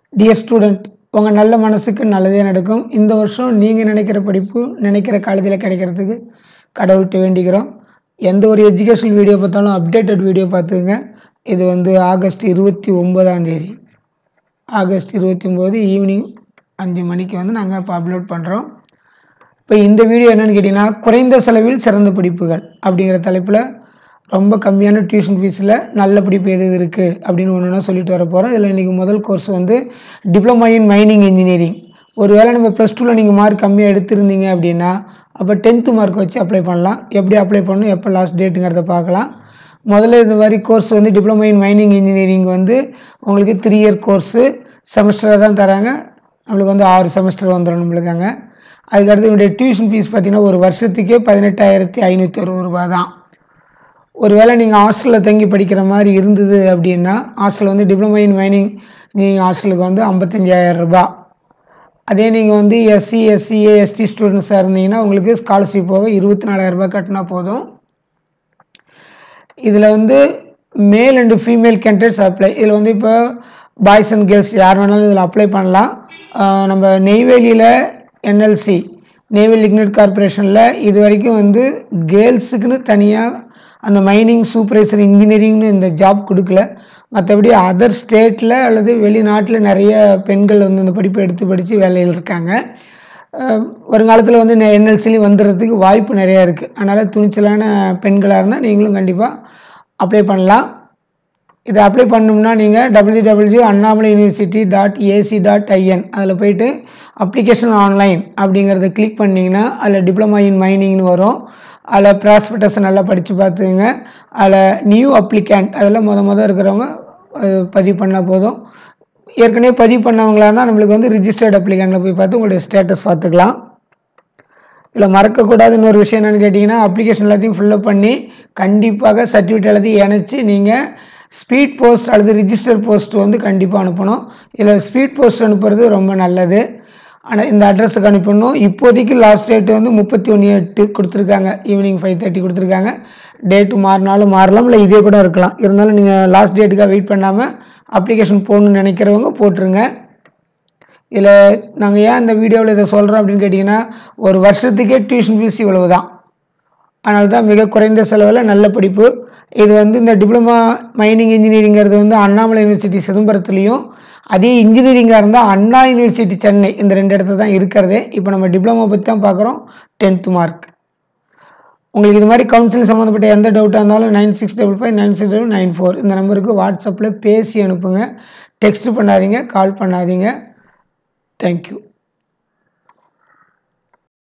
dear student உங்கள் நல்ல மனசுக்கு நல்லதே நடக்கும் இந்த வருஷம் நீங்கள் நினைக்கிற படிப்பு நினைக்கிற காலேஜில் கிடைக்கிறதுக்கு கடவுள்கிட்ட வேண்டிக்கிறோம் எந்த ஒரு எஜுகேஷனல் வீடியோ பார்த்தாலும் அப்டேட்டட் வீடியோ பார்த்துங்க இது வந்து ஆகஸ்ட் இருபத்தி ஒன்பதாம் தேதி ஆகஸ்ட் இருபத்தி ஒம்பது ஈவினிங் அஞ்சு மணிக்கு வந்து நாங்கள் இப்போ அப்லோட் பண்ணுறோம் இப்போ இந்த வீடியோ என்னென்னு கேட்டிங்கன்னா குறைந்த செலவில் சிறந்த படிப்புகள் அப்படிங்கிற தலைப்பில் ரொம்ப கம்மியான டியூஷன் ஃபீஸில் நல்ல படிப்பு எது எது இருக்குது அப்படின்னு ஒன்று ஒன்றா சொல்லிட்டு வர போகிறோம் இதில் இன்றைக்கி முதல் கோர்ஸ் வந்து டிப்ளமா இன் மைனிங் இன்ஜினியரிங் ஒருவேளை நம்ம ப்ளஸ் டூவில் நீங்கள் மார்க் கம்மியாக எடுத்திருந்தீங்க அப்படின்னா அப்போ டென்த்து மார்க் வச்சு அப்ளை பண்ணலாம் எப்படி அப்ளை பண்ணணும் எப்போ லாஸ்ட் டேட்டுங்கிறத பார்க்கலாம் முதல்ல இந்த மாதிரி கோர்ஸ் வந்து டிப்ளமா இன் மைனிங் இன்ஜினியரிங் வந்து உங்களுக்கு த்ரீ இயர் கோர்ஸு செமஸ்டராக தான் தராங்க நம்மளுக்கு வந்து ஆறு செமஸ்டர் வந்துடும் நம்மளுக்கு அங்கே அதுக்கடுத்து என்னுடைய டியூஷன் ஃபீஸ் பார்த்தீங்கன்னா ஒரு வருஷத்துக்கே பதினெட்டாயிரத்தி ஐநூற்றி அறுபது ரூபா தான் ஒருவேளை நீங்கள் ஹாஸ்டலில் தங்கி படிக்கிற மாதிரி இருந்தது அப்படின்னா ஹாஸ்டல் வந்து டிப்ளமோ இன் மைனிங் நீங்கள் ஹாஸ்டலுக்கு வந்து ஐம்பத்தஞ்சாயிரம் ரூபாய் அதே நீங்கள் வந்து எஸ்சி எஸ்சிஏ எஸ்டி ஸ்டூடெண்ட்ஸாக இருந்தீங்கன்னா உங்களுக்கு ஸ்காலர்ஷிப் போக இருபத்தி நாலாயிரம் ரூபாய் கட்டினா போதும் இதில் வந்து மேல் அண்டு ஃபீமேல் கேண்டிடேட்ஸ் அப்ளை இதில் வந்து இப்போ பாய்ஸ் அண்ட் கேர்ள்ஸ் யார் வேணாலும் இதில் அப்ளை பண்ணலாம் ஆஹ் நம்ம நெய்வேலியில் என்எல்சி நெய்வேலி லிக்னட் கார்பரேஷனில் இது வரைக்கும் வந்து கேர்ள்ஸுக்குன்னு தனியாக அந்த மைனிங் சூப்பர்வைசர் இன்ஜினியரிங்னு இந்த ஜாப் கொடுக்கல மற்றபடி அதர் ஸ்டேட்டில் அல்லது வெளிநாட்டில் நிறைய பெண்கள் வந்து இந்த படிப்பை எடுத்து படித்து வேலையில் இருக்காங்க அஹ் வருங்காலத்தில் வந்து என்எல்சிலையும் வந்துடுறதுக்கு வாய்ப்பு நிறையா இருக்குது அதனால் துணிச்சலான பெண்களாக இருந்தால் நீங்களும் கண்டிப்பாக அப்ளை பண்ணலாம் இதை அப்ளை பண்ணணும்னா நீங்கள் W W Annamalai university dot AC dot IN அதில் போயிட்டு அப்ளிகேஷன் ஆன்லைன் அப்படிங்கிறத கிளிக் பண்ணிங்கன்னா அதில் டிப்ளமா இன் மைனிங்னு வரும் அதில் ப்ராஸ்பெக்டஸை நல்லா படித்து பார்த்துங்க அதில் நியூ அப்ளிகண்ட் அதில் முத முத இருக்கிறவங்க அஹ், பதிவு பண்ணால் போதும் ஏற்கனவே பதிவு பண்ணவங்களா இருந்தால் நம்மளுக்கு வந்து ரிஜிஸ்டர்ட் அப்ளிகண்ட்டில் போய் பார்த்து உங்களுடைய ஸ்டேட்டஸ் பார்த்துக்கலாம் இதில் மறக்கக்கூடாத இன்னொரு விஷயம் என்னென்னு கேட்டிங்கன்னா அப்ளிகேஷன் எல்லாத்தையும் ஃபில்லப் பண்ணி கண்டிப்பாக சர்டிஃபிகேட் எல்லாத்தையும் இணைச்சி நீங்கள் ஸ்பீட் போஸ்ட் அல்லது ரிஜிஸ்டர் போஸ்ட் வந்து கண்டிப்பாக அனுப்பணும் இதில் ஸ்பீட் போஸ்ட் அனுப்புறது ரொம்ப நல்லது ஆனால் இந்த அட்ரஸுக்கு அனுப்பணும் இப்போதைக்கு லாஸ்ட் டேட் வந்து முப்பத்தி ஒன்று எட்டு கொடுத்துருக்காங்க ஈவினிங் ஃபைவ் தேர்ட்டி கொடுத்துருக்காங்க டேட்டு மாறினாலும் மாறலாம் இல்லை இதே கூட இருக்கலாம் இருந்தாலும் நீங்கள் லாஸ்ட் டேட்டுக்காக வெயிட் பண்ணாமல் அப்ளிகேஷன் போடணும்னு நினைக்கிறவங்க போட்டுருங்க இதில் நாங்கள் ஏன் இந்த வீடியோவில் இதை சொல்கிறோம் அப்படின்னு கேட்டிங்கன்னா ஒரு வருஷத்துக்கே டியூஷன் ஃபீஸ் இவ்வளவு தான் அதனால தான் மிக குறைந்த செலவில் நல்ல படிப்பு இது வந்து இந்த டிப்ளமா மைனிங் இன்ஜினியரிங்கிறது வந்து அண்ணாமலை யூனிவர்சிட்டி சிதம்பரத்துலேயும் அதே இன்ஜினியரிங்காக இருந்தால் அண்ணா யூனிவர்சிட்டி சென்னை இந்த ரெண்டு இடத்துல தான் இருக்கிறதே இப்போ நம்ம டிப்ளமா பற்றி தான் பார்க்குறோம் டென்த்து மார்க் உங்களுக்கு இது மாதிரி கவுன்சிலிங் சம்மந்தப்பட்ட எந்த டவுட்டாக இருந்தாலும் nine six double five nine six double nine four இந்த நம்பருக்கு வாட்ஸ்அப்பில் பேசி அனுப்புங்க டெக்ஸ்ட் பண்ணாதீங்க கால் பண்ணாதீங்க தேங்க்யூ